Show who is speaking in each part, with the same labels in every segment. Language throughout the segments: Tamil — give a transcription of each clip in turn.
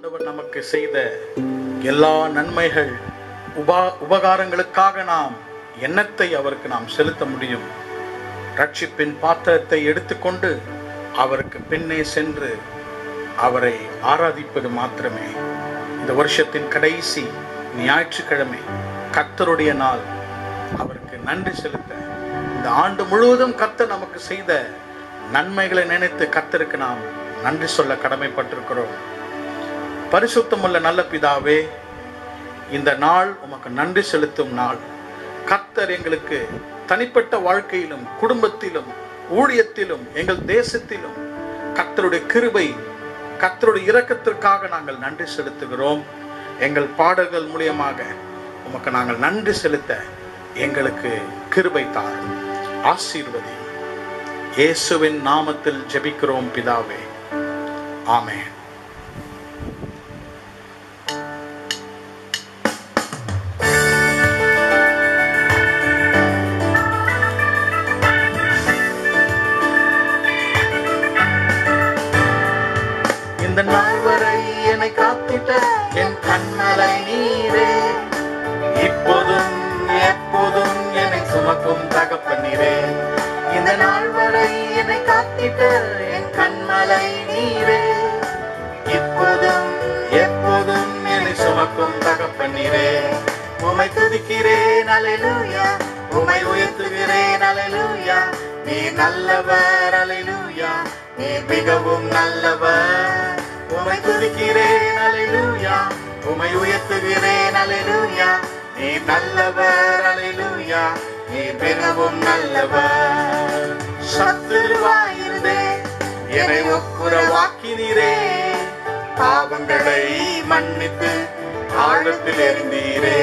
Speaker 1: ஆண்டவர் நமக்கு செய்த எல்லா நன்மைகள் உபா உபகாரங்களுக்காக நாம் எண்ணத்தை அவருக்கு நாம் செலுத்த முடியும் ரட்சிப்பின் பாத்திரத்தை எடுத்துக்கொண்டு அவருக்கு பின்னே சென்று அவரை ஆராதிப்பது மாத்திரமே இந்த வருஷத்தின் கடைசி ஞாயிற்றுக்கிழமை கர்த்தருடைய நாள் அவருக்கு நன்றி செலுத்த இந்த ஆண்டு முழுவதும் கர்த்தர் நமக்கு செய்த நன்மைகளை நினைத்து கர்த்தருக்கு நாம் நன்றி சொல்ல கடமைப்பட்டிருக்கிறோம் பரிசுத்தமுள்ள நல்ல பிதாவே இந்த நாள் உமக்கு நன்றி செலுத்தும் நாள் கர்த்தர் எங்களுக்கு தனிப்பட்ட வாழ்க்கையிலும் குடும்பத்திலும் ஊழியத்திலும் எங்கள் தேசத்திலும் கர்த்தருடைய கிருபை கர்த்தருடைய இரக்கத்திற்காக நாங்கள் நன்றி செலுத்துகிறோம் எங்கள் பாடல்கள் மூலியமாக உமக்கு நாங்கள் நன்றி செலுத்த எங்களுக்கு கிருபை தாரும் ஆசீர்வதி இயேசுவின் நாமத்தில் ஜெபிக்கிறோம் பிதாவே ஆமென் இந்த நாள் வரை என்னை காத்திட்ட என் கண்மலை நீரே இப்போதும் எப்போதும் என்னை சுமக்கும் தகப்பனீரே இந்த நாள் வரை என்னை காத்திட்ட என் கண்மலை நீரே இப்போதும் எப்போதும் என்னை சுமக்கும் தகப்பனீரே உமை துதிக்கிறேன் அலையூயா உமை உயர்த்துகிறேன் அலையூயா நீ நல்லவர் அலையூயா நீ மிகவும் நல்லவர் உமை துதிக்கிறேன் அலையூயா உமை உயர்த்துகிறேன் அலையூயா நீ நல்லவர் அலையூயா நீ மிகவும் நல்லவர் சத்துருவாயிருந்தே என்னை ஒப்புரவாக்கினீரே பாவங்களை மன்னித்து ஆழத்தில் எறிந்தீரே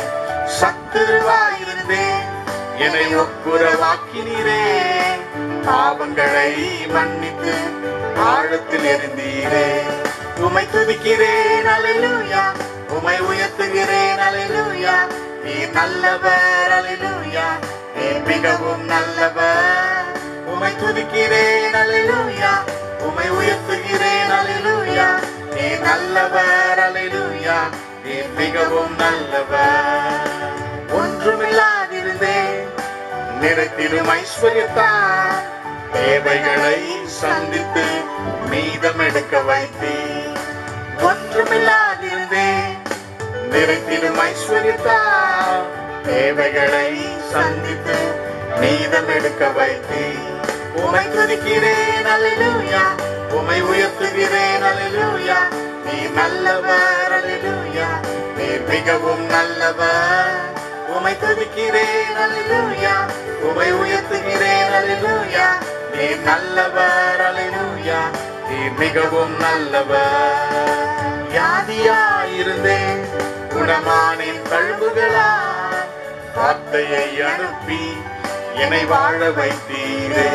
Speaker 1: சத்துருவாயிருந்தே என்னை ஒப்புரவாக்கினீரே பாவங்களை மன்னித்து ஆழத்தில் எறிந்தீரே உமை துதிக்கிறேன் அலையூயா உமை உயர்த்துகிறேன் அலையூயா நீ நல்லவர் அலையூயா நீ மிகவும் நல்லவர் உமை துதிக்கிறேன் அலையூயா உமை உயர்த்துகிறேன் அலையூயா நீ நல்லவர் அலையூயா நீ மிகவும் நல்லவர் ஒன்றுமில்லாதிருந்தேன் நிறத்திலும் ஐஸ்வர்யத்தான் தேவைகளை சந்தித்து மீதம் எடுக்க வைத்தேன் ஒன்றுமில்லாதிருந்தேன் நிறைத்திடும் ஐஸ்வர்யத்தால் தேவைகளை சந்தித்து மீதம் எடுக்க வைத்தேன் உமை துதிக்கிறேன் அல்லேலூயா உமை உயர்த்துகிறேன் அல்லேலூயா நீ நல்லவர் அல்லேலூயா நீ மிகவும் நல்லவர் உமை துதிக்கிறேன் அல்லேலூயா உமை உயர்த்துகிறேன் அல்லேலூயா நீ நல்லவர் அல்லேலூயா நீ மிகவும் நல்லவர் வியாதியாயிருந்தேன் குணமானின் கழுவுகளா வார்த்தையை அனுப்பி என்னை வாழ வைத்தீரே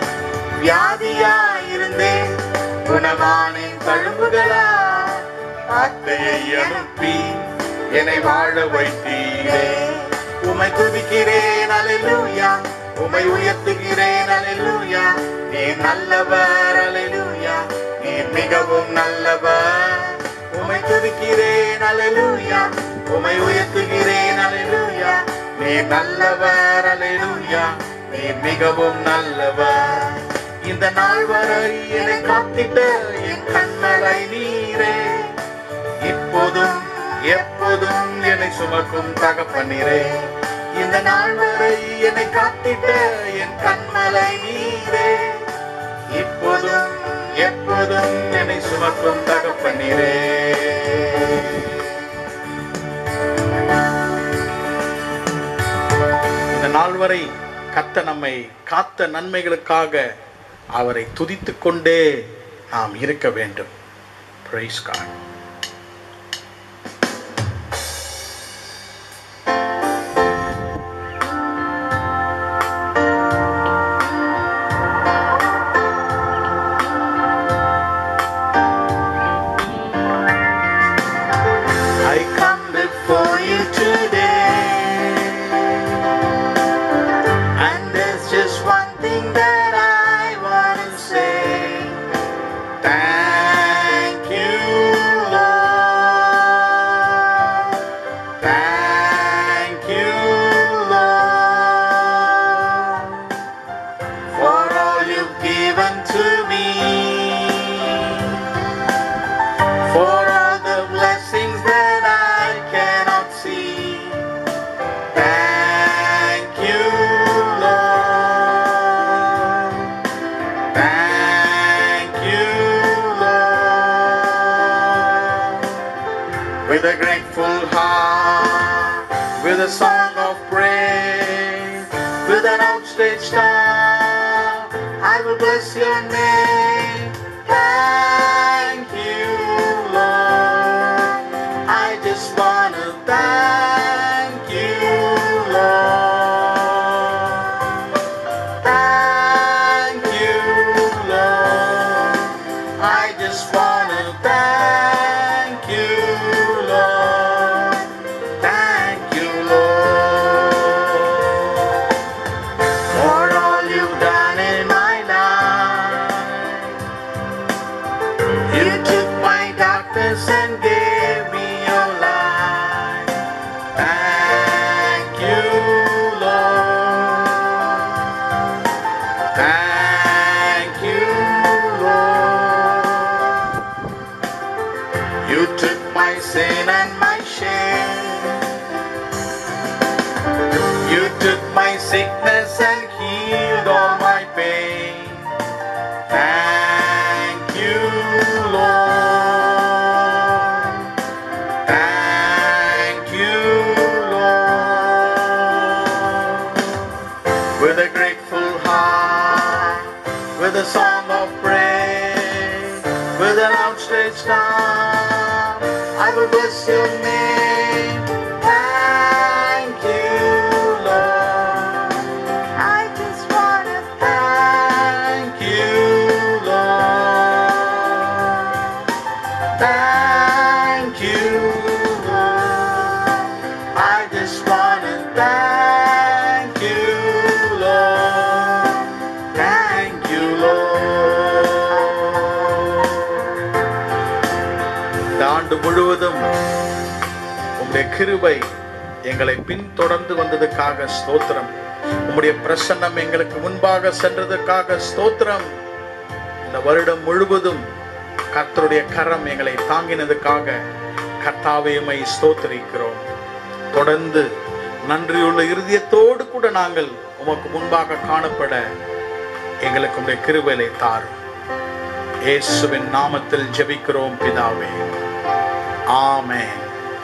Speaker 1: வியாதியாயிருந்தேன் குணமானின் தழும்புகளா வார்த்தையை அனுப்பி என்னை வாழ வைத்தீரே உமை துதிக்கிறேன் அலையூயா உமை உயர்த்துகிறேன் அலையூயா நீ நல்லவர் அலையூயா நீ மிகவும் நல்லவர் உமை துதிக்கிறேன் அலையூயா உமை உயர்த்துகிறேன் அலையூயா நீ நல்லவர் அலையூயா நீ மிகவும் நல்லவர் இந்த நாள் வரை என்னை காத்திட்ட என் கண்மலை நீரே இப்போதும் எப்போதும் என்னை சுமக்கும் தகப்பனீரே இந்த நாள் வரை என்னை காத்திட்ட என் கண்மலை நீரே இப்போதும் எப்போதும் என்னை சுமக்கும் தகப்பனீரே இந்த நாள் வரை கத்த நம்மை காத்த நன்மைகளுக்காக அவரை துதித்துக் கொண்டே நாம் இருக்க வேண்டும் Praise God. I come before you today, and there's just one thing that I want to say. Thank you, a song of praise, with an outstretched arm, I will bless your name. Thank you, Lord. I just want to thank you, Lord. Thank you, Lord. I just want to thank you, Lord. Thank you, Lord, for all you've done in my life. You took my darkness and gave me your light. Thank you, Lord. Thank you, Lord. You took my sin and my shame. You took my sickness and healed all my pain. Thank you, Lord. Thank you, Lord. With a grateful heart, with a song of praise, with an outstretched arm, I will bless your name. Thank you, Lord. I just want to thank you, Lord. Thank you, Lord. I just want to thank you, Lord. Thank you, Lord. இந்த ஆண்டு முழுவதும் உங்களுடைய கிருபை எங்களை பின்தொடர்ந்து வந்ததுக்காக ஸ்தோத்திரம் உம்முடைய பிரசன்னம் எங்களுக்கு முன்பாக சென்றதுக்காக ஸ்தோத்திரம் இந்த வருடம் முழுவதும் கர்த்தருடைய கரம் எங்களை தாங்கினதுக்காக கர்த்தாவையுமை ஸ்தோத்திரிக்கிறோம் தொடர்ந்து நன்றியுள்ள இருதயத்தோடு கூட நாங்கள் உமக்கு முன்பாக காணப்பட எங்களுக்கு உடைய கிருபையை தாரும் இயேசுவின் நாமத்தில் ஜெபிக்கிறோம் பிதாவே ஆமென்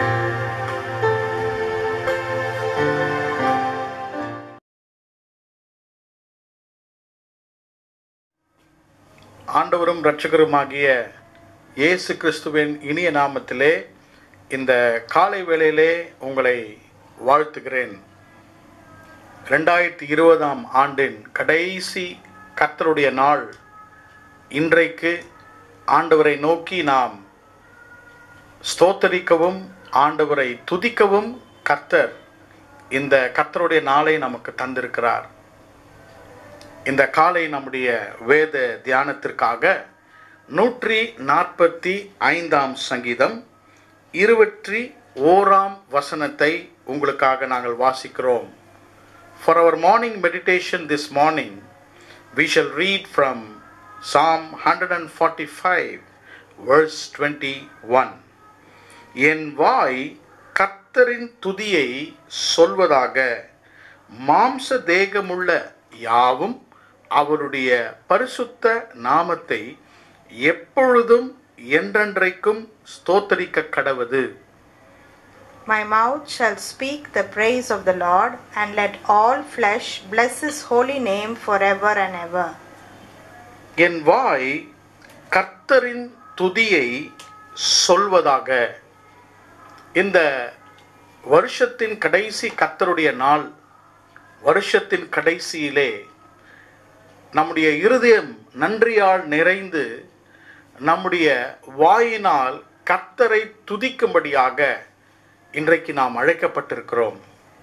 Speaker 1: ஆண்டவரும் இரட்சகருமாகிய இயேசு கிறிஸ்துவின் இனிய நாமத்திலே இந்த காலை வேளையிலே உங்களை வாழ்த்துகிறேன் ரெண்டாயிரத்தி இருபதாம் ஆண்டின் கடைசி கர்த்தருடைய நாள் இன்றைக்கு ஆண்டவரை நோக்கி நாம் ஸ்தோத்தரிக்கவும் ஆண்டவரை துதிக்கவும் கர்த்தர் இந்த கர்த்தருடைய நாளை நமக்கு தந்திருக்கிறார் இந்த காலை நம்முடைய வேத தியானத்திற்காக நூற்றி நாற்பத்தி ஐந்தாம் சங்கீதம் இருபற்றி ஓராம் வசனத்தை உங்களுக்காக நாங்கள் வாசிக்கிறோம் For our morning meditation this morning, we shall read from Psalm 145, verse 21. என் வாய் கர்த்தரின் துதியை சொல்வதாக மாம்ச தேகமுள்ள யாவும் அவருடைய பரிசுத்த நாமத்தை எப்பொழுதும் என்றென்றைக்கும் ஸ்தோத்தரிக்க கடவது
Speaker 2: My mouth shall speak the praise of the Lord, and let all flesh bless his holy name forever and ever.
Speaker 1: என் வாய் கர்த்தரின் துதியை சொல்வதாக இந்த வருஷத்தின் கடைசி கர்த்தருடைய நாள் வருஷத்தின் கடைசியிலே நம்முடைய இருதயம் நன்றியால் நிறைந்து நம்முடைய வாயினால் கர்த்தரை துதிக்கும்படியாக இன்றைக்கு நாம் அழைக்கப்பட்டிருக்கிறோம்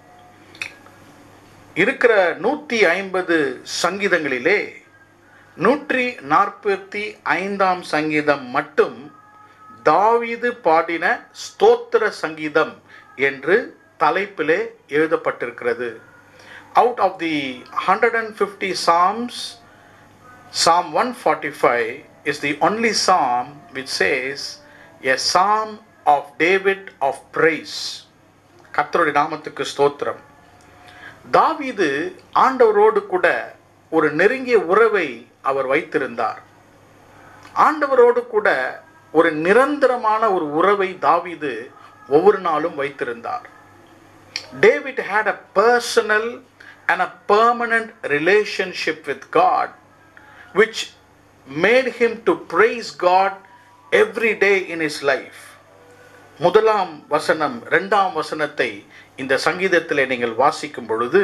Speaker 1: இருக்கிற நூற்றி ஐம்பது சங்கீதங்களிலே நூற்றி நாற்பத்தி ஐந்தாம் சங்கீதம் மட்டும் தாவீது பாடின ஸ்தோத்திர சங்கீதம் என்று தலைப்பிலே எழுதப்பட்டிருக்கிறது out of the hundred and fifty psalms Psalm 145 is the only psalm which says a psalm of David of praise. கர்த்தருடைய நாமத்துக்கு ஸ்தோத்திரம் தாவீது ஆண்டவரோடு கூட ஒரு நெருங்கிய உறவை அவர் வைத்திருந்தார் ஆண்டவரோடு கூட ஒரு நிரந்தரமான ஒரு உறவை தாவீது ஒவ்வொரு நாளும் வைத்திருந்தார் David had a personal and a permanent relationship with God, which made him to praise God every day in his life. முதலாம் வசனம் இரண்டாம் வசனத்தை இந்த சங்கீதத்திலே நீங்கள் வாசிக்கும் பொழுது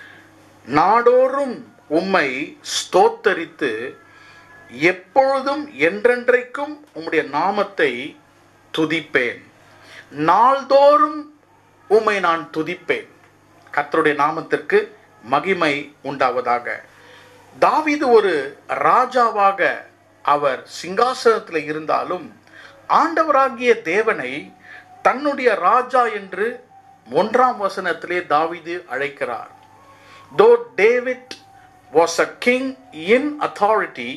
Speaker 1: நாடோறும் உம்மை ஸ்தோத்தரித்து எப்பொழுதும் என்றென்றைக்கும் உம்முடைய நாமத்தை துதிப்பேன் நாள்தோறும் உம்மை நான் துதிப்பேன் கர்த்தருடைய நாமத்திற்கு மகிமை உண்டாவதாக தாவீது ஒரு ராஜாவாக அவர் சிங்காசனத்தில் இருந்தாலும் ஆண்டவராகிய தேவனை தன்னுடைய ராஜா என்று ஒன்றாம் வசனத்திலே தாவீது அழைக்கிறார் though David was a king in authority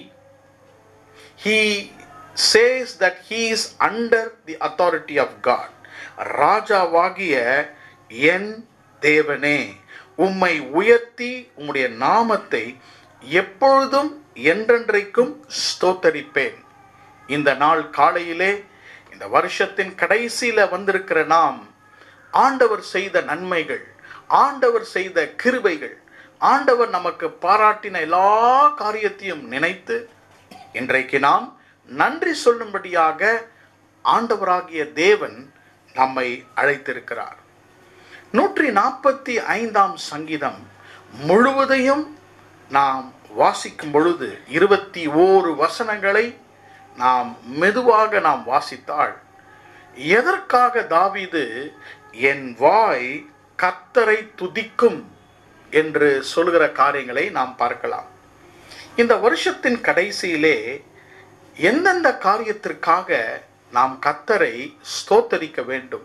Speaker 1: he says that he is under the authority of God. ராஜாவாகிய என் தேவனே உம்மை உயர்த்தி உம்முடைய நாமத்தை எப்பொழுதும் என்றென்றைக்கும் ஸ்தோத்தரிப்பேன் இந்த நாள் காலையிலே இந்த வருஷத்தின் கடைசியில வந்திருக்கிற நாம் ஆண்டவர் செய்த நன்மைகள் ஆண்டவர் செய்த கிருபைகள் ஆண்டவர் நமக்கு பாராட்டின எல்லா காரியத்தையும் நினைத்து இன்றைக்கு நாம் நன்றி சொல்லும்படியாக ஆண்டவராகிய தேவன் நம்மை அழைத்திருக்கிறார் நூற்றி நாற்பத்தி ஐந்தாம் சங்கீதம் முழுவதையும் நாம் வாசிக்கும் பொழுது இருபத்தி ஓரு வசனங்களை நாம் மெதுவாக நாம் வாசித்தால் எதற்காக தாவீது என் வாய் கத்தரை துதிக்கும் என்று சொல்கிற காரியங்களை நாம் பார்க்கலாம் இந்த வருஷத்தின் கடைசியிலே எந்தெந்த காரியத்திற்காக நாம் கத்தரை ஸ்தோத்தரிக்க வேண்டும்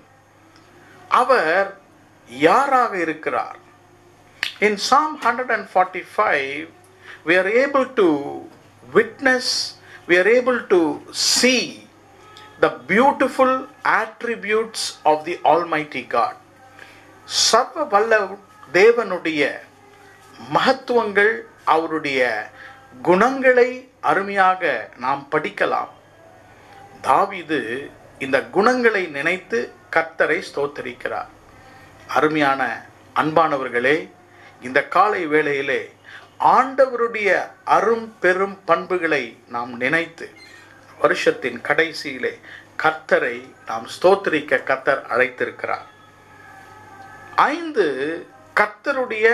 Speaker 1: அவர் யாராக இருக்கிறார் In Psalm 145, we are able to witness, we are able to see the beautiful attributes of the Almighty God. சர்வ வல்ல தேவனுடைய மகத்துவங்கள் அவருடைய குணங்களை அருமையாக நாம் படிக்கலாம் தாவீது இந்த குணங்களை நினைத்து கர்த்தரை ஸ்தோத்தரிக்கிறார் அருமையான அன்பானவர்களே இந்த காலை வேளையிலே ஆண்டவருடைய அரும் பெரும் பண்புகளை நாம் நினைத்து வருஷத்தின் கடைசியிலே கர்த்தரை நாம் ஸ்தோத்திரிக்க கர்த்தர் அழைத்திருக்கிறார் ஐந்து கர்த்தருடைய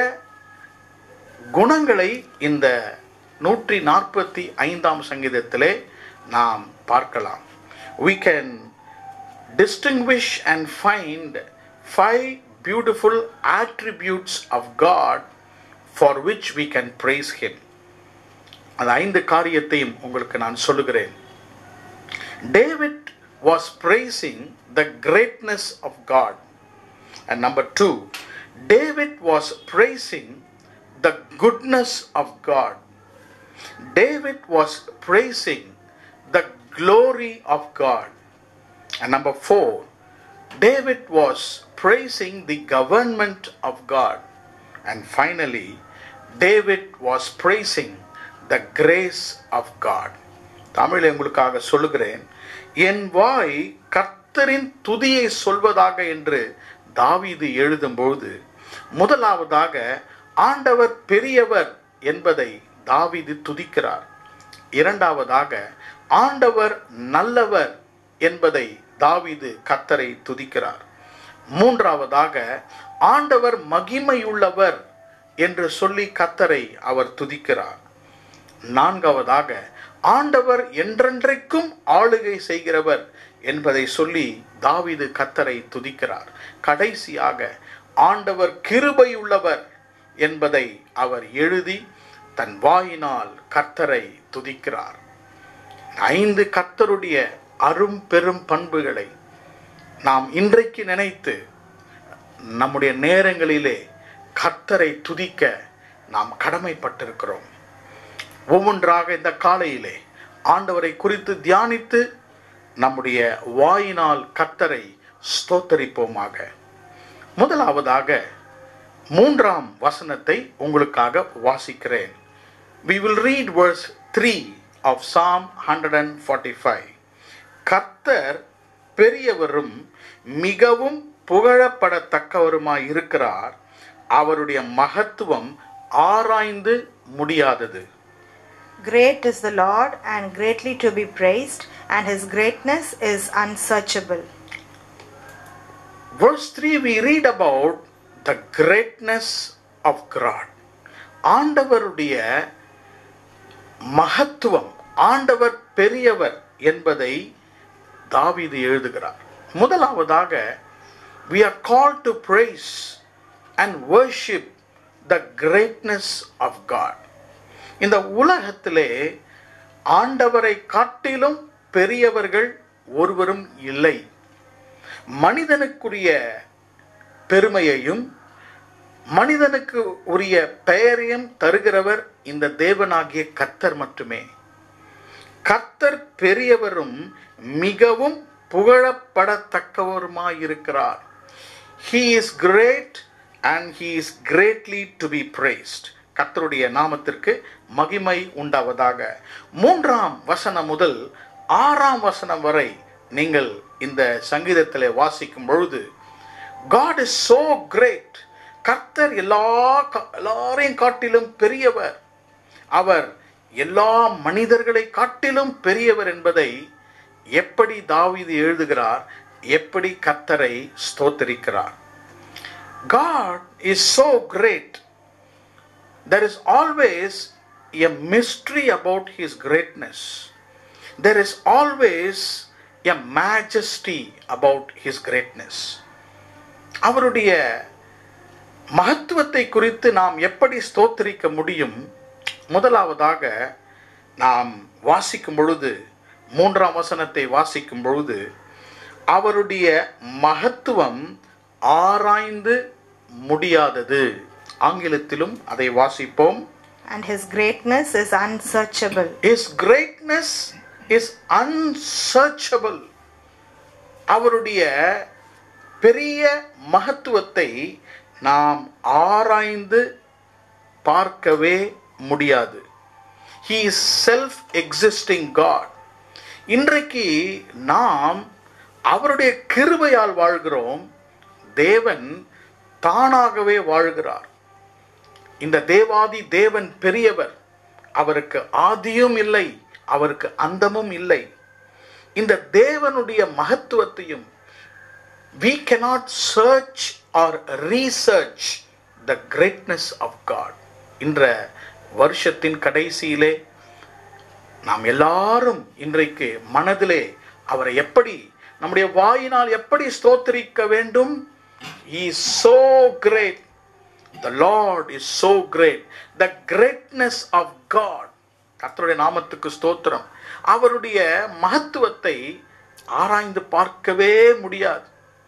Speaker 1: குணங்களை இந்த நூற்றி நாற்பத்தி ஐந்தாம் சங்கீதத்திலே நாம் பார்க்கலாம் we can distinguish and find five beautiful attributes of God for which we can praise him அந்த ஐந்து காரியத்தையும் உங்களுக்கு நான் சொல்லுகிறேன் David was praising the greatness of God and number two David was praising the goodness of God David was praising the glory of God. And number four, David was praising the government of God. And finally, David was praising the grace of God. Tamil உங்களுக்காக சொல்லுகிறேன் என் வாய் கர்த்தரின் துதியை சொல்வதாக என்று தாவீது எழுதும்போது முதலாவதாக ஆண்டவர் பெரியவர் என்பதை தாவீது துதிக்கிறார் இரண்டாவதாக ஆண்டவர் நல்லவர் என்பதை தாவீது கத்தரை துதிக்கிறார் மூன்றாவதாக ஆண்டவர் மகிமையுள்ளவர் என்று சொல்லி கத்தரை அவர் துதிக்கிறார் நான்காவதாக ஆண்டவர் என்றென்றைக்கும் ஆளுகை செய்கிறவர் என்பதை சொல்லி தாவீது கத்தரை துதிக்கிறார் கடைசியாக ஆண்டவர் கிருபையுள்ளவர் என்பதை அவர் எழுதி தன் வாயினால் கர்த்தரை துதிக்கிறார் ஐந்து கர்த்தருடைய அரும் பெரும் பண்புகளை நாம் இன்றைக்கு நினைத்து நம்முடைய நேரங்களிலே கர்த்தரை துதிக்க நாம் கடமைப்பட்டிருக்கிறோம் ஒவ்வொன்றாக இந்த காலையிலே ஆண்டவரை குறித்து தியானித்து நம்முடைய வாயினால் கர்த்தரை ஸ்தோத்தரிப்போமாக முதலாவதாக மூன்றாம் வசனத்தை உங்களுக்காக வாசிக்கிறேன் we will read verse 3 of psalm 145 கர்த்தர் பெரியவரும் மிகவும் புகழப்படத்தக்கவருமாய் இருக்கிறார் அவருடைய மகத்துவம் ஆராய்ந்து முடியாதது
Speaker 2: Great is the Lord and greatly to be praised, and his greatness is unsearchable.
Speaker 1: Verse 3 we read about the greatness of God. ஆண்டவருடைய மகத்துவம் ஆண்டவர் பெரியவர் என்பதை தாவீது எழுதுகிறார் முதலாவதாக we are called to praise and worship the greatness of God. இந்த உலகத்திலே ஆண்டவரை காட்டிலும் பெரியவர்கள் ஒருவரும் இல்லை மனிதனுக்குரிய பெருமையையும் மனிதனுக்கு உரிய பெயரையும் தருகிறவர் இந்த தேவனாகிய கர்த்தர் மட்டுமே கர்த்தர் பெரியவரும் மிகவும் புகழப்படத்தக்கவருமாயிருக்கிறார் he is great and he is greatly to be praised கர்த்தருடைய நாமத்திற்கு மகிமை உண்டாவதாக மூன்றாம் வசனம் முதல் ஆறாம் வசனம் வரை நீங்கள் இந்த சங்கீதத்தில் வாசிக்கும் பொழுது காட் இஸ் so கிரேட் கர்த்தர் எல்லா கா- எல்லாரையும் காட்டிலும் பெரியவர் அவர் எல்லா மனிதர்களை காட்டிலும் பெரியவர் என்பதை எப்படி தாவீது எழுதுகிறார் எப்படி கர்த்தரை ஸ்தோத்தரிக்கிறார் God is so great. There is always a mystery about His greatness. There is always a majesty about His greatness. அவருடைய மகத்துவத்தை குறித்து நாம் எப்படி ஸ்தோத்திரிக்க முடியும் முதலாவதாக நாம் வாசிக்கும் பொழுது மூன்றாம் வசனத்தை வாசிக்கும் பொழுது அவருடைய மகத்துவம் ஆராய்ந்து முடியாதது ஆங்கிலத்திலும் அதை வாசிப்போம்
Speaker 2: And his greatness is unsearchable.
Speaker 1: His greatness is unsearchable. அவருடைய பெரிய மகத்துவத்தை நாம் ஆராய்ந்து பார்க்கவே முடியாது he is self existing God இன்றைக்கு நாம் அவருடைய கிருபையால் வாழ்கிறோம் தேவன் தானாகவே வாழ்கிறார் இந்த தேவாதி தேவன் பெரியவர் அவருக்கு ஆதியும் இல்லை அவருக்கு அந்தமும் இல்லை இந்த தேவனுடைய மகத்துவத்தையும் we cannot search or research the greatness of God என்ற வருஷத்தின் கடைசியிலே நாம் எல்லாரும் இன்றைக்கு மனதிலே அவரை எப்படி நம்முடைய வாயினால் எப்படி ஸ்தோத்திரிக்க வேண்டும் He is so great The Lord is so great. The greatness of God. கர்த்தருடைய நாமத்துக்கு ஸ்தோத்திரம் அவருடைய மகத்துவத்தை ஆராய்ந்து பார்க்கவே முடியாது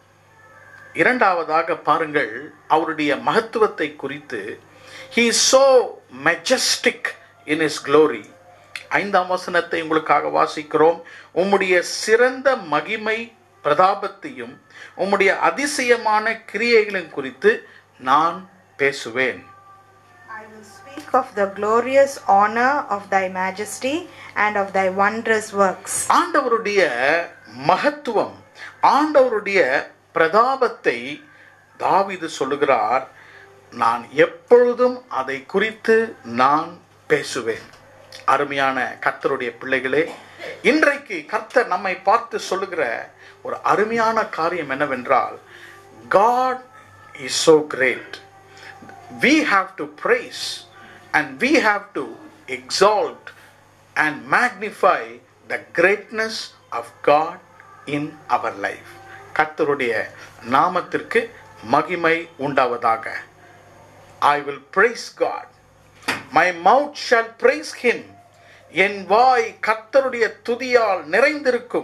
Speaker 1: இரண்டாவதாக பாருங்கள் அவருடைய மகத்துவத்தை குறித்து he is so majestic in his glory ஐந்தாம் வசனத்தை உங்களுக்காக வாசிக்கிறோம் உம்முடைய சிறந்த மகிமை பிரதாபத்தையும் உம்முடைய அதிசயமான கிரியைகளின் குறித்து நான் பேசுவேன்
Speaker 2: I will speak of the glorious honor of thy majesty and of thy wondrous works.
Speaker 1: ஆண்டவருடைய மகத்துவம் ஆண்டவருடைய பிரதாபத்தை தாவீது சொல்லுகிறார் நான் எப்பொழுதும் அதை குறித்து நான் பேசுவேன் அருமையான கர்த்தருடைய பிள்ளைகளே இன்றைக்கு கர்த்தர் நம்மை பார்த்து சொல்லுகிற ஒரு அருமையான காரியம் என்னவென்றால் God is so great we have to praise and we have to exalt and magnify the greatness of God in our life. கர்த்தருடைய நாமத்திற்கு மகிமை உண்டாவதாக I will praise God. My mouth shall praise him. என் வாய் கர்த்தருடைய துதியால் நிறைந்திருக்கும்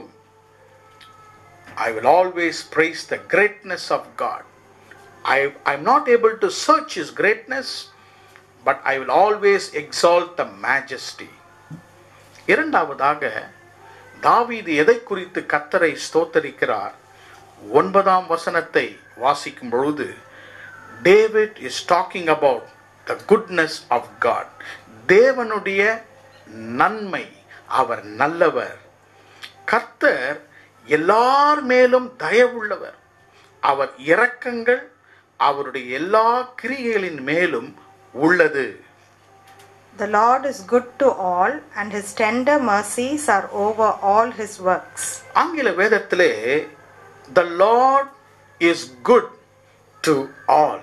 Speaker 1: I will always praise the greatness of God. I, I'm not able to search His greatness, but I will always exalt the majesty. இரண்டாவதாக தாவீது எதை குறித்து கத்தரை ஸ்தோத்தரிக்கிறார் ஒன்பதாம் வசனத்தை வாசிக்கும் பொழுது David is talking about the goodness of God தேவனுடைய நன்மை அவர் நல்லவர் கர்த்தர் எல்லார் மேலும் தயவுள்ளவர் அவர் இரக்கங்கள் அவருடைய எல்லா கிரியைகளின் மேலும் உள்ளது
Speaker 2: The Lord is good to all, and his tender mercies are over all his works.
Speaker 1: ஆங்கில வேதத்திலே the Lord is good to all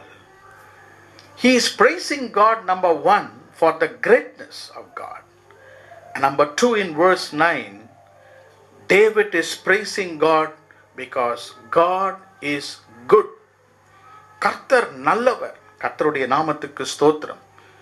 Speaker 1: he is praising God number one for the greatness of God number two in verse nine David is praising God because God is good கர்த்தர் நல்லவர் கர்த்தருடைய நாமத்துக்கு ஸ்தோத்திரம்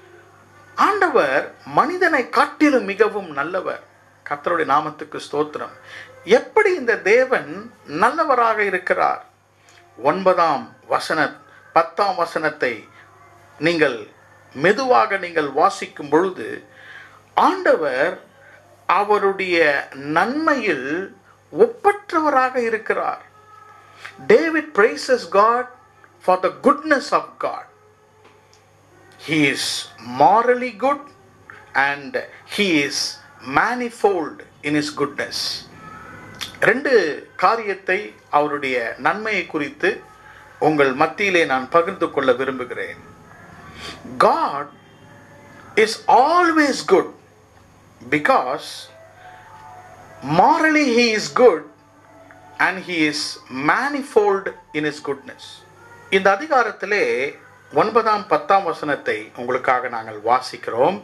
Speaker 1: ஆண்டவர் மனிதனை காட்டிலும் மிகவும் நல்லவர் கர்த்தருடைய நாமத்துக்கு ஸ்தோத்திரம் எப்படி இந்த தேவன் நல்லவராக இருக்கிறார் ஒன்பதாம் வசன பத்தாம் வசனத்தை நீங்கள் மெதுவாக நீங்கள் வாசிக்கும் பொழுது ஆண்டவர் அவருடைய நன்மையில் ஒப்பற்றவராக இருக்கிறார் David praises God for the goodness of God. He is morally good and he is manifold in his goodness. ரெண்டு காரியத்தை அவருடைய நன்மையை குறித்து உங்கள் மத்தியிலே நான் பகிர்ந்து கொள்ள விரும்புகிறேன் God is always good because morally he is good and he is manifold in his goodness இந்த அதிகாரத்திலே ஒன்பதாம் பத்தாம் வசனத்தை உங்களுக்காக நாங்கள் வாசிக்கிறோம்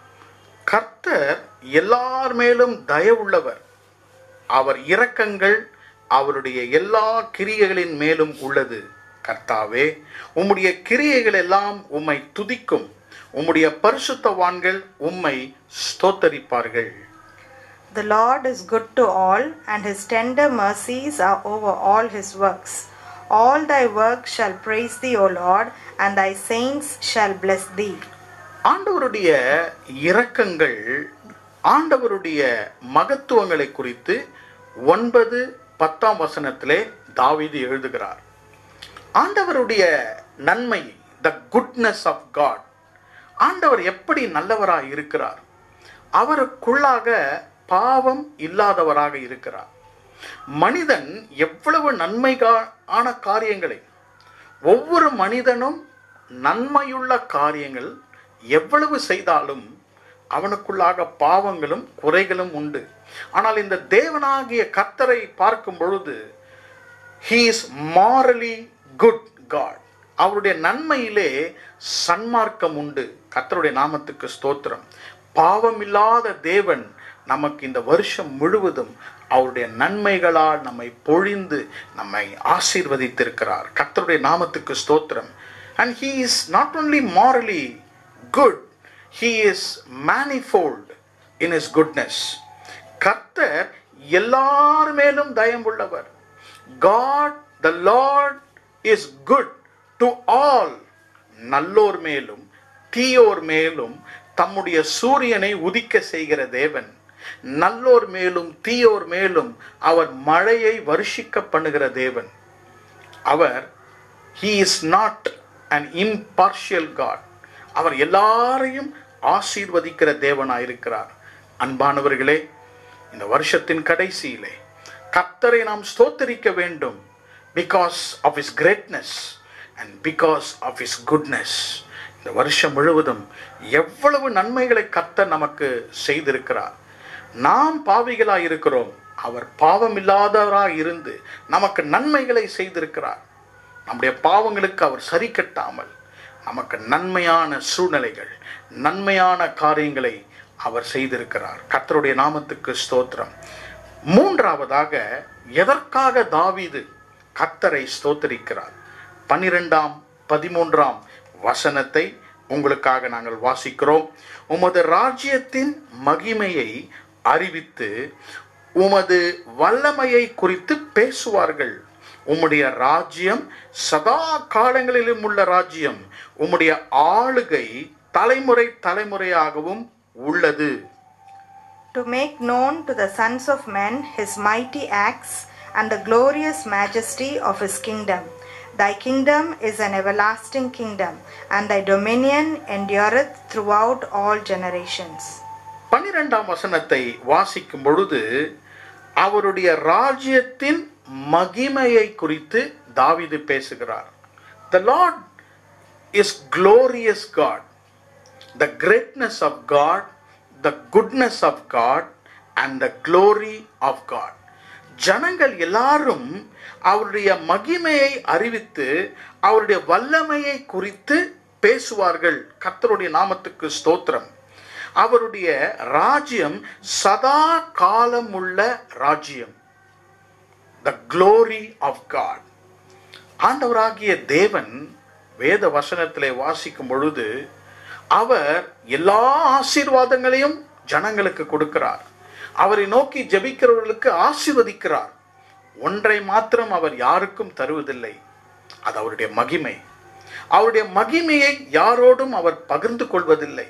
Speaker 1: கர்த்தர் எல்லார் மேலும் தயவுள்ளவர் அவர் இரக்கங்கள் அவருடைய எல்லா கிரியைகளின் மேலும் உள்ளது கர்த்தாவே உம்முடைய கிரியைகள் எல்லாம் உம்மை துதிக்கும் உம்முடைய பரிசுத்தவான்கள் உம்மை ஸ்தோத்தரிப்பார்கள்
Speaker 2: The Lord is good to all, and his tender mercies are over all his works. All thy works shall praise thee, O Lord, and thy saints shall bless thee.
Speaker 1: ஆண்டவருடைய இரக்கங்கள் ஆண்டவருடைய மகத்துவங்களை குறித்து ஒன்பது பத்தாம் வசனத்திலே தாவீது எழுதுகிறார் ஆண்டவருடைய நன்மை த குட்னஸ் ஆஃப் காட் ஆண்டவர் எப்படி நல்லவராக இருக்கிறார் அவருக்குள்ளாக பாவம் இல்லாதவராக இருக்கிறார் மனிதன் எவ்வளவு நன்மைகா- ஆன காரியங்களை ஒவ்வொரு மனிதனும் நன்மையுள்ள காரியங்கள் எவ்வளவு செய்தாலும் அவனுக்குள்ளாக பாவங்களும் குறைகளும் உண்டு ஆனால் இந்த தேவனாகிய கர்த்தரை பார்க்கும் பொழுது he is morally good God அவருடைய நன்மையிலே சன்மார்க்கம் உண்டு கர்த்தருடைய நாமத்துக்கு ஸ்தோத்திரம் பாவமில்லாத தேவன் நமக்கு இந்த வருஷம் முழுவதும் அவருடைய நன்மைகளால் நம்மை பொழிந்து நம்மை ஆசீர்வதித்திருக்கிறார் கர்த்தருடைய நாமத்துக்கு ஸ்தோத்திரம் and he is not only morally good he is manifold in his goodness கர்த்தர் எல்லார் மேலும் தயம்புள்ளவர் God the Lord is good to all நல்லோர் மேலும் தீயோர் மேலும் தம்முடைய சூரியனை உதிக்க செய்கிற தேவன் நல்லோர் மேலும் தீயோர் மேலும் அவர் மழையை வருஷிக்க பண்ணுகிற தேவன் அவர் he is not an impartial God அவர் எல்லாரையும் ஆசீர்வதிக்கிற தேவனாயிருக்கிறார் அன்பானவர்களே இந்த வருஷத்தின் கடைசியிலே கர்த்தரை நாம் ஸ்தோத்தரிக்க வேண்டும் because of is greatness and because of is goodness இந்த வருஷம் முழுவதும் எவ்வளவு நன்மைகளை கர்த்தர் நமக்கு செய்திருக்கிறார் நாம் பாவிகளாய் இருக்கிறோம் அவர் பாவமில்லாதவராய் இருந்து நமக்கு நன்மைகளை செய்திருக்கிறார் நம்முடைய பாவங்களுக்கு அவர் சரி கட்டாமல் நமக்கு நன்மையான சூழ்நிலைகள் நன்மையான காரியங்களை அவர் செய்திருக்கிறார் கர்த்தருடைய நாமத்துக்கு ஸ்தோத்திரம் மூன்றாவதாக எதற்காக தாவீது கர்த்தரை ஸ்தோத்தரிக்கிறார் பன்னிரெண்டாம் பதிமூன்றாம் வசனத்தை உங்களுக்காக நாங்கள் வாசிக்கிறோம் உமது ராஜ்யத்தின் மகிமையை அறிவித்து உமது வல்லமையை குறித்து பேசுவார்கள் உம்முடைய ராஜ்யம் சதா காலங்களிலும் உள்ள ராஜ்யம் உம்முடைய ஆளுகை தலைமுறை தலைமுறையாகவும் உள்ளது
Speaker 2: To make known to the sons of men his mighty acts and the glorious majesty of his kingdom. Thy kingdom is an everlasting kingdom, and thy dominion endureth throughout all generations.
Speaker 1: பன்னிரெண்டாம் வசனத்தை வாசிக்கும் பொழுது அவருடைய ராஜ்யத்தின் மகிமையை குறித்து தாவீது பேசுகிறார் the Lord is glorious God the greatness of God, the goodness of God, and the glory of God. ஜனங்கள் எல்லாரும் அவருடைய மகிமையை அறிவித்து அவருடைய வல்லமையை குறித்து பேசுவார்கள் கர்த்தருடைய நாமத்துக்கு ஸ்தோத்திரம் அவருடைய ராஜ்யம் சதா காலம் உள்ள ராஜ்யம் த glory of God ஆண்டவராகிய தேவன் வேத வசனத்திலே வாசிக்கும் பொழுது அவர் எல்லா ஆசீர்வாதங்களையும் ஜனங்களுக்கு கொடுக்கிறார் அவரை நோக்கி ஜெபிக்கிறவர்களுக்கு ஆசீர்வதிக்கிறார் ஒன்றை மாத்திரம் அவர் யாருக்கும் தருவதில்லை அது அவருடைய மகிமை அவருடைய மகிமையை யாரோடும் அவர் பகிர்ந்து கொள்வதில்லை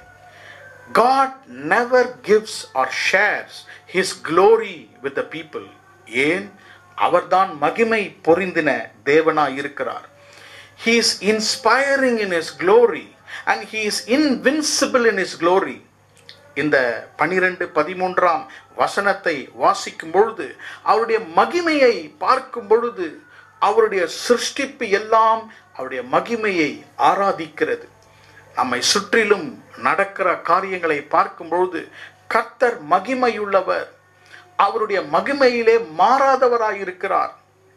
Speaker 1: God never gives or shares his glory with the people. ஏன் அவர்தான் மகிமை பொருந்தின தேவனாய் இருக்கிறார் He is inspiring in his glory and he is invincible in his glory. இந்த பனிரெண்டு பதிமூன்றாம் வசனத்தை வாசிக்கும் பொழுது அவருடைய மகிமையை பார்க்கும் பொழுது அவருடைய சிருஷ்டிப்பு எல்லாம் அவருடைய மகிமையை ஆராதிக்கிறது நம்மை சுற்றிலும் நடக்கிற காரியங்களை பார்க்கும் பொழுது கர்த்தர் மகிமையுள்ளவர் அவருடைய மகிமையிலே மாறாதவராய் இருக்கிறார்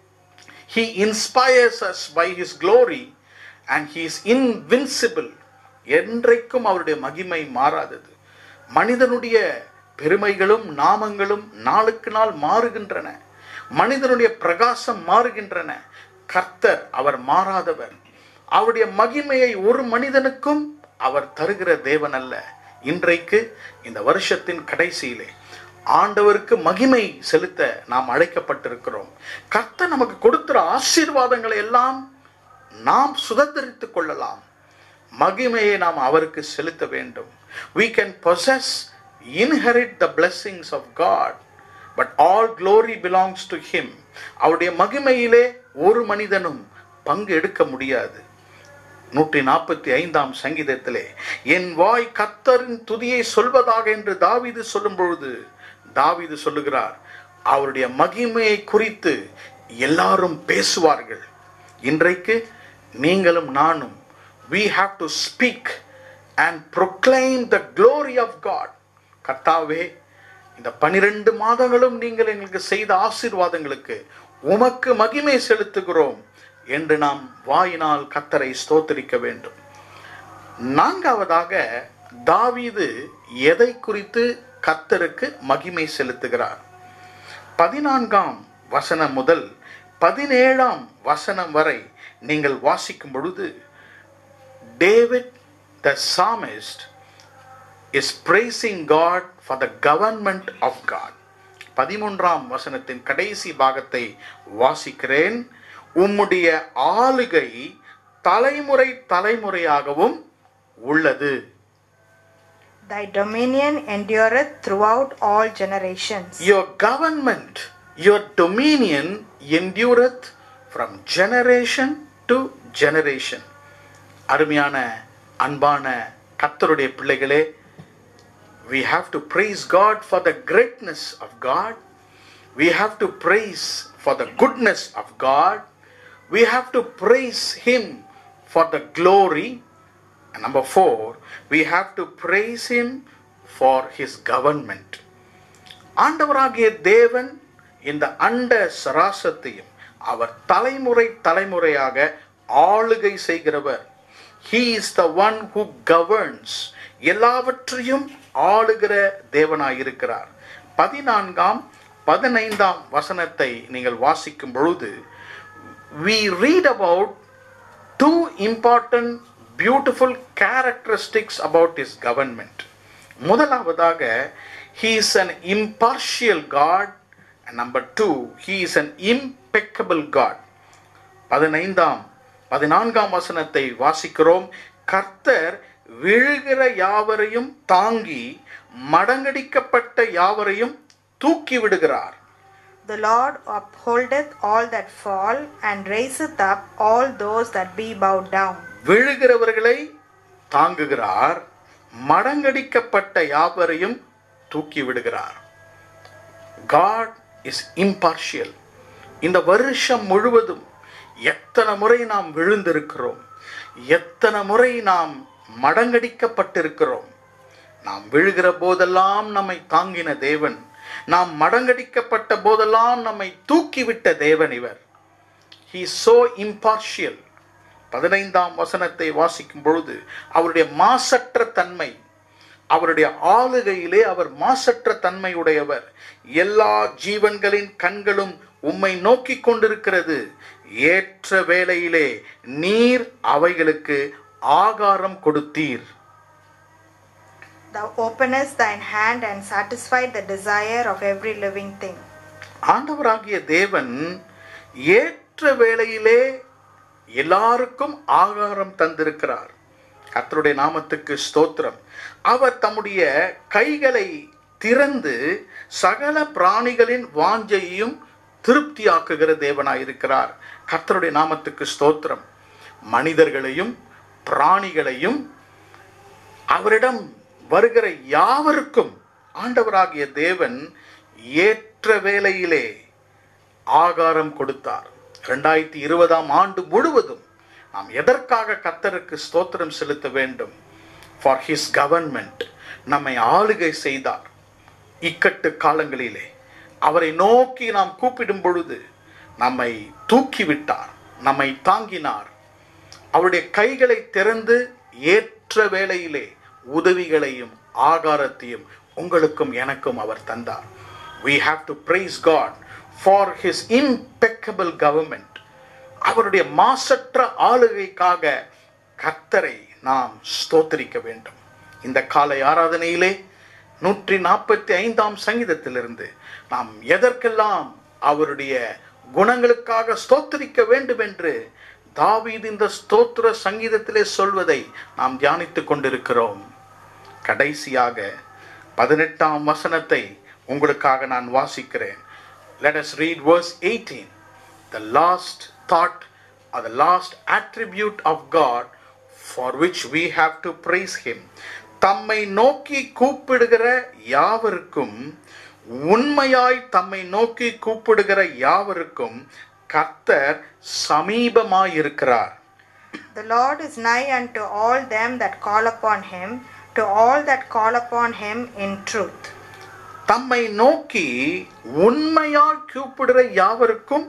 Speaker 1: He inspires us by His glory and He is invincible. என்றைக்கும் அவருடைய மகிமை மாறாதது மனிதனுடைய பெருமைகளும் நாமங்களும் நாளுக்கு நாள் மாறுகின்றன மனிதனுடைய பிரகாசம் மாறுகின்றன கர்த்தர் அவர் மாறாதவர் அவருடைய மகிமையை ஒரு மனிதனுக்கும் அவர் தருகிற தேவன் அல்ல இன்றைக்கு இந்த வருஷத்தின் கடைசியிலே ஆண்டவருக்கு மகிமை செலுத்த நாம் அழைக்கப்பட்டிருக்கிறோம் கர்த்தர் நமக்கு கொடுக்கிற ஆசீர்வாதங்களை எல்லாம் நாம் சுதந்திரித்துக் கொள்ளலாம் மகிமையை நாம் அவருக்கு செலுத்த வேண்டும் we can possess inherit the blessings of god but all glory belongs to him அவருடைய மகிமையிலே ஒரு மனிதனும் பங்கு எடுக்க முடியாது நூற்றி நாற்பத்தி ஐந்தாம் சங்கீதத்திலே என் வாய் கர்த்தரின் துதியை சொல்வதாக என்று தாவீது சொல்லும் பொழுது தாவீது சொல்லுகிறார் அவருடைய மகிமையை குறித்து எல்லாரும் பேசுவார்கள் இன்றைக்கு நீங்களும் நானும் we have to speak and proclaim the glory of God கர்த்தாவே இந்த பனிரெண்டு மாதங்களும் நீங்கள் எங்களுக்கு செய்த ஆசீர்வாதங்களுக்கு உமக்கு மகிமை செலுத்துகிறோம் என்று நாம் வாயினால் கத்தரை ஸ்தோத்தரிக்க வேண்டும் நான்காவதாக தாவீது எதை குறித்து கர்த்தருக்கு மகிமை செலுத்துகிறார் பதினான்காம் வசனம் முதல் பதினேழாம் வசனம் வரை நீங்கள் வாசிக்கும் பொழுது David the psalmist is praising God for the government of God பதிமூன்றாம் வசனத்தின் கடைசி பாகத்தை வாசிக்கிறேன் உம்முடைய ஆளுகை தலைமுறை தலைமுறையாகவும் உள்ளது
Speaker 2: Thy dominion endureth throughout all generations.
Speaker 1: Your government, your dominion endureth from generation to generation. அருமையான அன்பான கர்த்தருடைய பிள்ளைகளே we have to praise God for the greatness of God. We have to praise for the goodness of God. We have to praise Him for the glory. And number four, we have to praise Him for His government. ஆண்டவராகிய தேவன் இந்த அண்ட சராசத்தையும் அவர் தலைமுறை தலைமுறையாக ஆளுகை செய்கிறவர் he is the one who governs எல்லாவற்றையும் ஆளுகிற தேவனாயிருக்கிறார் பதினான்காம் பதினைந்தாம் வசனத்தை நீங்கள் வாசிக்கும் பொழுது we read about two important beautiful characteristics about his government முதலாவதாக he is an impartial god and number two he is an impeccable god பதினைந்தாம் பதினான்காம் வசனத்தை வாசிக்கிறோம் கர்த்தர் விழுகிற யாவரையும் தாங்கி மடங்கடிக்கப்பட்ட யாவரையும் தூக்கி விடுகிறார்
Speaker 2: The Lord upholdeth all that fall, and raiseth up all those that be bowed down.
Speaker 1: விழுகிறவர்களை தாங்குகிறார் மடங்கடிக்கப்பட்ட யாவரையும் தூக்கி விடுகிறார் God is impartial. இந்த வருஷம் முழுவதும் எத்தனை முறை நாம் விழுந்திருக்கிறோம் எத்தனை முறை நாம் மடங்கடிக்கப்பட்டிருக்கிறோம் நாம் விழுகிற போதெல்லாம் நம்மை தாங்கின தேவன் நாம் மடங்கடிக்கப்பட்ட போதெல்லாம் நம்மை தூக்கிவிட்ட தேவன் இவர் ஹி சோ இம்பார்ஷியல் பதினைந்தாம் வசனத்தை வாசிக்கும் பொழுது அவருடைய மாசற்ற தன்மை அவருடைய ஆளுகையிலே அவர் மாசற்ற தன்மை உடையவர் எல்லா ஜீவன்களின் கண்களும் உம்மை நோக்கி கொண்டிருக்கிறது ஏற்ற வேளையிலே நீர் அவைகளுக்கு ஆகாரம் கொடுத்தீர்
Speaker 2: Thou openest thine hand and satisfied the desire of every living thing.
Speaker 1: ஆண்டவராகிய தேவன் ஏற்ற வேளையிலே எல்லாருக்கும் ஆகாரம் தந்திருக்கிறார் கர்த்தருடைய நாமத்துக்கு ஸ்தோத்திரம் அவர் தம்முடைய கைகளை திறந்து சகல பிராணிகளின் வாஞ்சையையும் திருப்தியாக்குகிற தேவனாயிருக்கிறார் கர்த்தருடைய நாமத்துக்கு ஸ்தோத்திரம் மனிதர்களையும் பிராணிகளையும் அவரிடம் வருகிற யாவருக்கும் ஆண்டவராகிய தேவன் ஏற்ற வேளையிலே ஆகாரம் கொடுத்தார் ரெண்டாயிரத்தி இருபதாம் ஆண்டு முழுவதும் நாம் எதற்காக கத்தருக்கு ஸ்தோத்திரம் செலுத்த வேண்டும் ஃபார் ஹிஸ் கவர்மெண்ட் நம்மை ஆளுகை செய்தார் இக்கட்டு காலங்களிலே அவரை நோக்கி நாம் கூப்பிடும் பொழுது நம்மை தூக்கிவிட்டார் நம்மை தாங்கினார் அவருடைய கைகளை திறந்து ஏற்ற வேளையிலே உதவிகளையும் ஆகாரத்தையும் உங்களுக்கும் எனக்கும் அவர் தந்தார் we have to praise god for his impeccable government அவருடைய மாசற்ற ஆளுகைக்காக கர்த்தரை நாம் ஸ்தோத்திரிக்க வேண்டும் இந்த காலை ஆராதனையிலே நூற்றி நாற்பத்தி ஐந்தாம் சங்கீதத்திலிருந்து நாம் எதற்கெல்லாம் அவருடைய குணங்களுக்காக ஸ்தோத்திரிக்க வேண்டும் என்று தாவீது இந்த ஸ்தோத்திர சங்கீதத்திலே சொல்வதை நாம் தியானித்துக் கொண்டிருக்கிறோம் கடைசியாக பதினெட்டாம் வசனத்தை உங்களுக்காக நான் வாசிக்கிறேன் let us read verse 18 the last thought or the last attribute of god for which we have to praise him தம்மை நோக்கி கூப்பிடுகிற யாவருக்கும் உண்மையாய் தம்மை நோக்கி கூப்பிடுகிற யாவருக்கும் கர்த்தர் சமீபமாயிருக்கிறார்
Speaker 2: The Lord is nigh unto all them that call upon him, to all that call upon him in truth.
Speaker 1: தம்மை நோக்கி உண்மையால் கூப்பிடுகிற யாவருக்கும்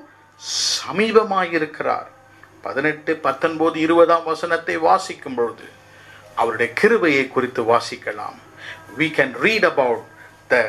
Speaker 1: சமீபமாயிருக்கிறார் பதினெட்டு பத்தொன்பது இருபதாம் வசனத்தை வாசிக்கும் பொழுது அவருடைய கிருபையை குறித்து வாசிக்கலாம் we can read about the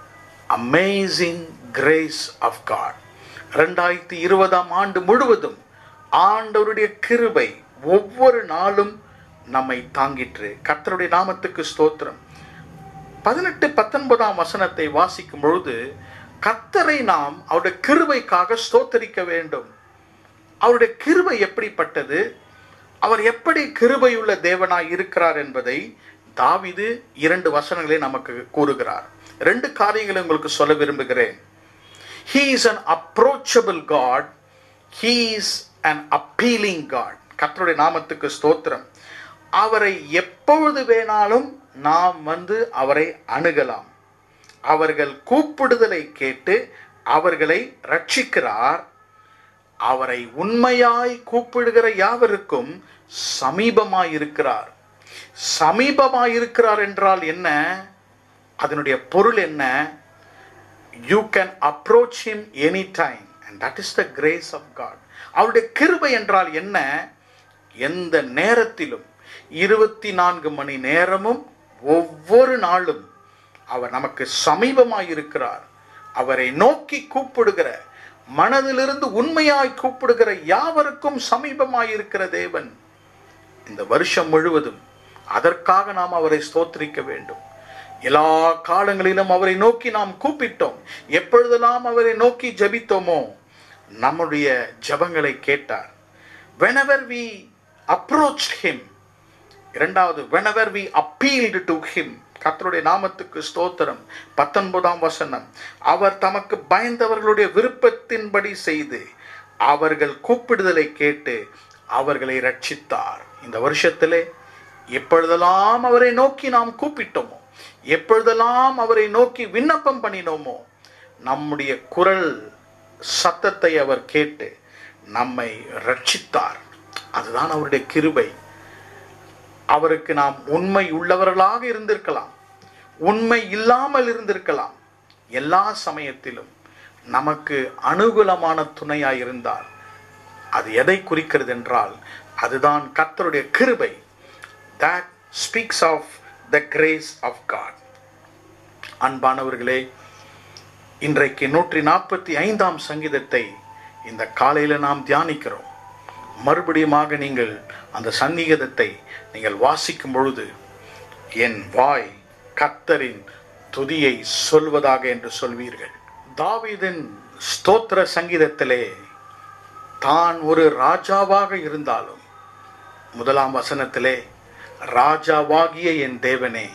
Speaker 1: amazing grace of god ரெண்டாயிரத்தி இருபதாம் ஆண்டு முழுவதும் ஆண்டவருடைய கிருபை ஒவ்வொரு நாளும் நம்மை தாங்கிற்று கர்த்தருடைய நாமத்துக்கு ஸ்தோத்திரம் பதினெட்டு பத்தொன்பதாம் வசனத்தை வாசிக்கும் பொழுது கர்த்தரை நாம் அவருடைய கிருபைக்காக ஸ்தோத்தரிக்க வேண்டும் அவருடைய கிருபை எப்படிப்பட்டது அவர் எப்படி கிருபையுள்ள தேவனாய் இருக்கிறார் என்பதை தாவிது இரண்டு வசனங்களை நமக்கு கூறுகிறார் ரெண்டு காரியங்களை உங்களுக்கு சொல்ல விரும்புகிறேன் he is an approachable god he is an appealing god கர்த்தருடைய நாமத்துக்கு ஸ்தோத்திரம் அவரை எப்பொழுது வேணாலும் நாம் வந்து அவரை அணுகலாம் அவர்கள் கூப்பிடுதலை கேட்டு அவர்களை ரட்சிக்கிறார் அவரை உண்மையாய் கூப்பிடுகிற யாவருக்கும் சமீபமாய் இருக்கிறார் சமீபமாய் இருக்கிறார் என்றால் என்ன அதனுடைய பொருள் என்ன you can approach him any time and that is the grace of God அவருடைய கிருபை என்றால் என்ன எந்த நேரத்திலும் இருபத்தி நான்கு மணி நேரமும் ஒவ்வொரு நாளும் அவர் நமக்கு சமீபமாய் இருக்கிறார் அவரை நோக்கி கூப்பிடுகிற மனதிலிருந்து உண்மையாய் கூப்பிடுகிற யாவருக்கும் சமீபமாய் இருக்கிற தேவன் இந்த வருஷம் முழுவதும் அதற்காக நாம் அவரை ஸ்தோத்திரிக்க வேண்டும் எல்லா காலங்களிலும் அவரை நோக்கி நாம் கூப்பிட்டோம் எப்பொழுதெல்லாம் அவரை நோக்கி ஜெபித்தோமோ நம்முடைய ஜெபங்களை கேட்டார் whenever we approached him இரண்டாவது whenever we appealed to him கர்த்தருடைய நாமத்துக்கு ஸ்தோத்திரம் பத்தொன்பதாம் வசனம் அவர் தமக்கு பயந்தவர்களுடைய விருப்பத்தின்படி செய்து அவர்கள் கூப்பிடுதலை கேட்டு அவர்களை ரட்சித்தார் இந்த வருஷத்திலே எப்பொழுதெல்லாம் அவரை நோக்கி நாம் கூப்பிட்டோமோ எப்பொழுதெல்லாம் அவரை நோக்கி விண்ணப்பம் பண்ணினோமோ நம்முடைய குரல் சத்தத்தை அவர் கேட்டு நம்மை ரட்சித்தார் அதுதான் அவருடைய கிருபை அவருக்கு நாம் உண்மை உள்ளவர்களாக இருந்திருக்கலாம் உண்மை இல்லாமல் இருந்திருக்கலாம் எல்லா சமயத்திலும் நமக்கு அனுகூலமான துணையாய் இருந்தார் அது எதை குறிக்கிறது என்றால் அதுதான் கர்த்தருடைய கிருபை that speaks of the grace of God அன்பானவர்களே இன்றைக்கு நூற்றி நாற்பத்தி ஐந்தாம் சங்கீதத்தை இந்த காலையில் நாம் தியானிக்கிறோம் மறுபடியுமாக நீங்கள் அந்த சங்கீதத்தை நீங்கள் வாசிக்கும் பொழுது என் வாய் கர்த்தரின் துதியை சொல்வதாக என்று சொல்வீர்கள் தாவீதின் ஸ்தோத்திர சங்கீதத்திலே தான் ஒரு ராஜாவாக இருந்தாலும் முதலாம் வசனத்திலே ராஜாவாகிய என் தேவனே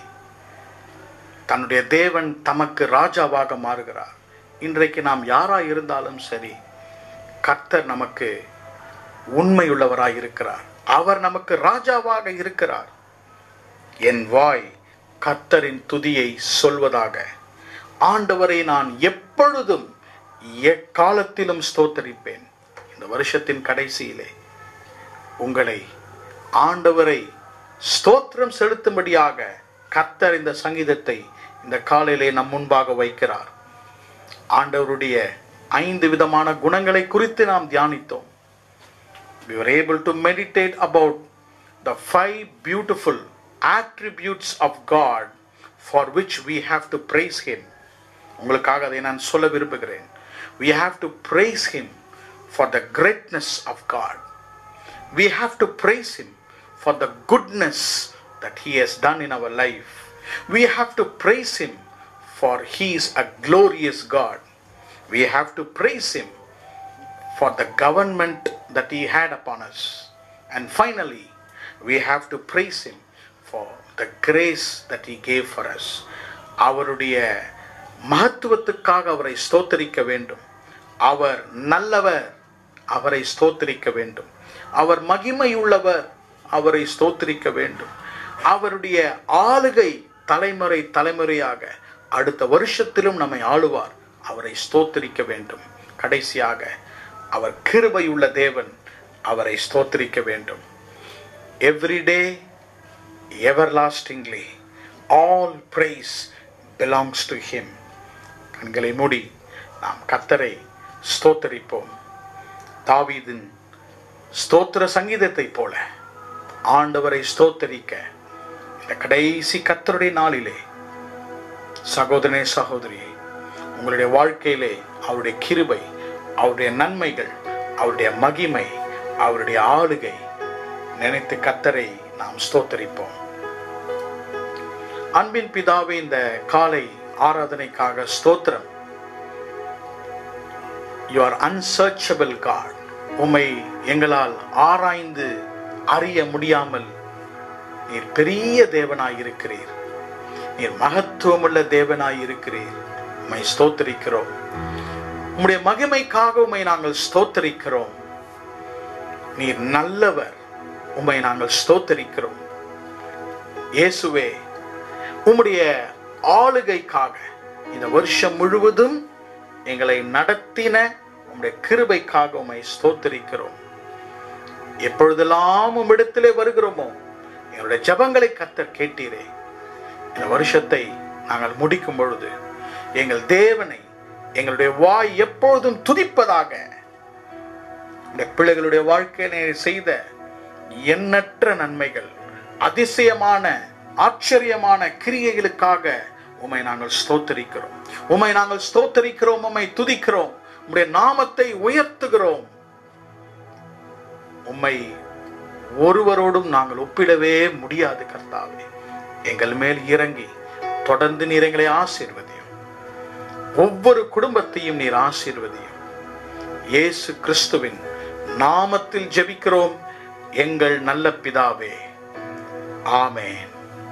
Speaker 1: தன்னுடைய தேவன் தமக்கு ராஜாவாக மாறுகிறார் இன்றைக்கு நாம் யாராய் இருந்தாலும் சரி கர்த்தர் நமக்கு உண்மையுள்ளவராய் இருக்கிறார் அவர் நமக்கு ராஜாவாக இருக்கிறார் என் வாய் கர்த்தரின் துதியை சொல்வதாக ஆண்டவரை நான் எப்பொழுதும் எக்காலத்திலும் ஸ்தோத்தரிப்பேன் இந்த வருஷத்தின் கடைசியிலே உங்களை ஆண்டவரை ஸ்தோத்திரம் செலுத்தும்படியாக கர்த்தர் இந்த சங்கீதத்தை இந்த காலையிலே நம் முன்பாக வைக்கிறார் ஆண்டவருடைய ஐந்து விதமான குணங்களை குறித்து நாம் தியானித்தோம் we were able to meditate about the five beautiful attributes of God for which we have to praise him உங்களுக்காக அதை நான் சொல்ல விரும்புகிறேன் we have to praise him for the greatness of God we have to praise him for the goodness that he has done in our life we have to praise him for he is a glorious God we have to praise him for the government that he had upon us. And finally, we have to praise him for the grace that he gave for us. அவருடைய மகத்துவத்துக்காக அவரை ஸ்தோத்தரிக்க வேண்டும் அவர் நல்லவர் அவரை ஸ்தோத்தரிக்க வேண்டும் அவர் மகிமையுள்ளவர் அவரை ஸ்தோத்தரிக்க வேண்டும் அவருடைய ஆளுகை தலைமுறை தலைமுறையாக அடுத்த வருஷத்திலும் நம்மை ஆளுவார் அவரை ஸ்தோத்தரிக்க வேண்டும் கடைசியாக அவர் கிருபையுள்ள தேவன் அவரை ஸ்தோத்திரிக்க வேண்டும் every day everlastingly all praise belongs to him கண்களை மூடி நாம் கத்தரை ஸ்தோத்தரிப்போம் தாவீதின் ஸ்தோத்திர சங்கீதத்தை போல ஆண்டவரை ஸ்தோத்தரிக்க இந்த கடைசி கத்தருடைய நாளிலே சகோதரனே சகோதரியே உங்களுடைய வாழ்க்கையிலே அவருடைய கிருபை அவருடைய நன்மைகள் அவருடைய மகிமை அவருடைய ஆளுகை நினைத்து கத்தரை நாம் ஸ்தோத்தரிப்போம் அன்பின் பிதாவே இந்த காலை ஆராதனைக்காக ஸ்தோத்திரம் யூ ஆர் அன்சர்ச்சபிள் காட் உம்மை எங்களால் ஆராய்ந்து அறிய முடியாமல் நீர் பெரிய தேவனாய் இருக்கிறீர் நீர் மகத்துவமுள்ள தேவனாய் இருக்கிறீர் உம்மை ஸ்தோத்தரிக்கிறோம் உம்முடைய மகிமைக்காக உம்மை நாங்கள் ஸ்தோத்தரிக்கிறோம் நீர் நல்லவர் உம்மை நாங்கள் ஸ்தோத்தரிக்கிறோம் இயேசுவே உம்முடைய ஆளுகைக்காக இந்த வருஷம் முழுவதும் எங்களை நடத்தின உம்முடைய கிருபைக்காக உம்மை ஸ்தோத்தரிக்கிறோம் எப்பொழுதெல்லாம் உம்மிடத்திலே வருகிறோமோ எங்களுடைய ஜபங்களை கத்தர் கேட்டீரே இந்த வருஷத்தை நாங்கள் முடிக்கும் பொழுது எங்கள் தேவனை எங்களுடைய வாய் எப்பொழுதும் துதிப்பதாக இந்த பிள்ளைகளுடைய வாழ்க்கையில் செய்த எண்ணற்ற நன்மைகள் அதிசயமான ஆச்சரியமான கிரியைகளுக்காக உம்மை நாங்கள் ஸ்தோத்தரிக்கிறோம் உம்மை நாங்கள் ஸ்தோத்தரிக்கிறோம் உம்மை துதிக்கிறோம் உம்முடைய நாமத்தை உயர்த்துகிறோம் உம்மை ஒருவரோடும் நாங்கள் ஒப்பிடவே முடியாது கர்த்தாவே எங்கள் மேல் இறங்கி தொடர்ந்து நீர் எங்களை ஆசீர்வதியும் ஒவ்வொரு குடும்பத்தையும் நீர் ஆசீர்வதியும் இயேசு கிறிஸ்துவின் நாமத்தில் ஜெபிக்கிறோம் எங்கள் நல்ல பிதாவே ஆமென்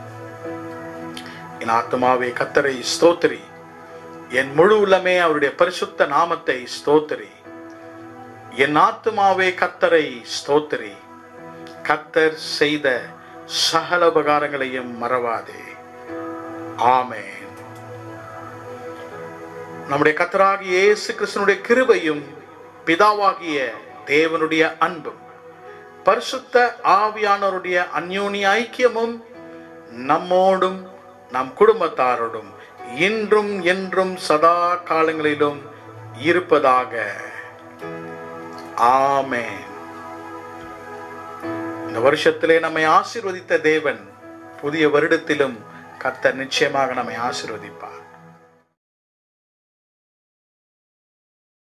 Speaker 1: என் ஆத்மாவே கத்தரை ஸ்தோத்திரி என் முழு உள்ளமே அவருடைய பரிசுத்த நாமத்தை ஸ்தோத்திரி என் ஆத்மாவே கத்தரை ஸ்தோத்திரி கத்தர் செய்த சகல உபகாரங்களையும் மறவாதே ஆமென் நம்முடைய கத்தராகிய இயேசு கிறிஸ்தனுடைய கிருபையும் பிதாவாகிய தேவனுடைய அன்பும் பரிசுத்த ஆவியானவருடைய அந்யோனி ஐக்கியமும் நம்மோடும் நம் குடும்பத்தாரோடும் இன்றும் என்றும் சதா காலங்களிலும் இருப்பதாக ஆமென் இந்த வருஷத்திலே நம்மை ஆசீர்வதித்த தேவன் புதிய வருடத்திலும் கர்த்தர் நிச்சயமாக நம்மை ஆசீர்வதிப்பார்